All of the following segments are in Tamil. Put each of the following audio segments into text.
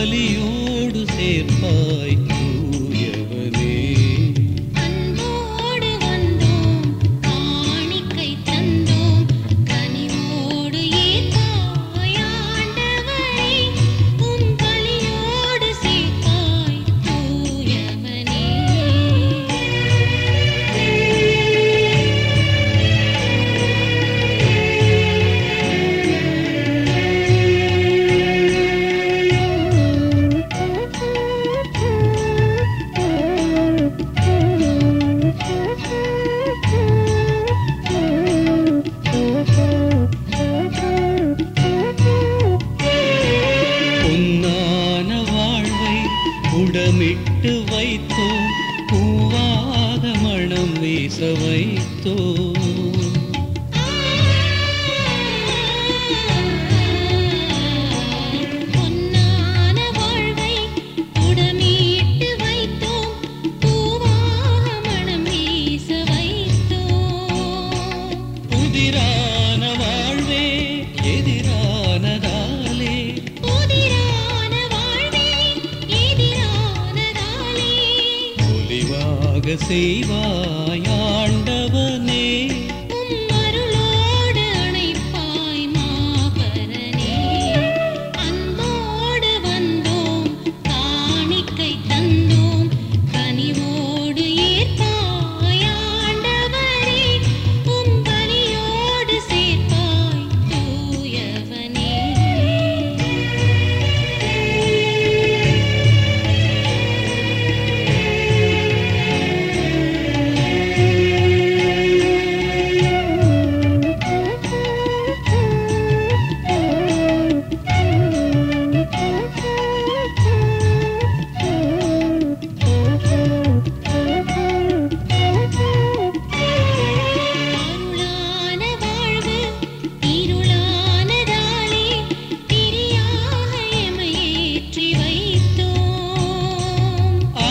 பலியோடு சேர்ப்பாய் தூயவனே அன்போடு வந்தோம் காணிக்கை தந்தோம் கனிவோடு ஏற்பாய் ஆண்டவரே உம் பலியோடு சேர்ப்பாய் தூயவனே பொன்னான வாழ்வை உடமிட்டு வைத்தோம் பூவாக மணம் வீச வைத்தோம் பொன்னான வாழ்வை உடமீட்டு வைத்தோம் பூவாக மணம் வீச வைத்தோம் புதிரான வாழ்வே எதிரானதாலே புதிரான வாழ்வே எதிரானதாலே ஒளிவாக செய்வாய் ஆண்டவனே உம் அருளோடு அணைப்பாய் மாபரனே அன்போடு வந்தோம் காணிக்கை தந்தோம் கனிவோடு ஏற்பாய் ஆண்டவரே உம் பலியோடு சேர்ப்பாய் தூயவனே அருளான வாழ்வு இருளானதாலே திரியாக எமை ஏற்றி வைத்தோம் ஆ,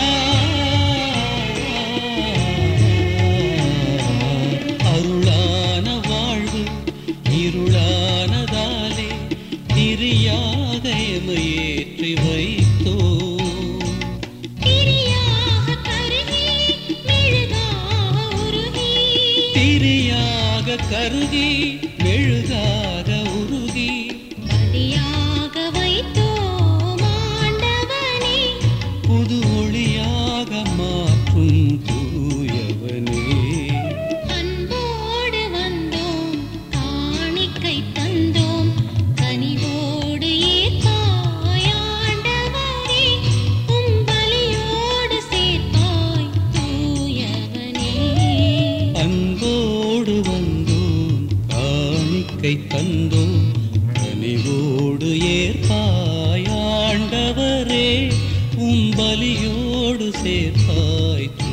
அருளான வாழ்வு இருளானதாலே திரியாக எமையேற்றி வைத்தோம் திரியாக கருகி மெழுகாக உருகி திரியாக கருகி மெழுகாக உருகி பலியாக வைத்தோம் ஆண்டவனே புது ஒளியாக மாற்றும் தூயவனே அன்போடு வந்தோம் காணிக்கை தந்தோம் கனிவோடு ஏற்பாய் ஆண்டவரே உம் பலியோடு சேர்ப்பாய் தூயவனே அன்போடு வந்தோம் காணிக்கை தந்தோம் கனிவோடு ஏற்பாய் ஆண்டவரே உம் பலியோடு சேர்ப்பாய்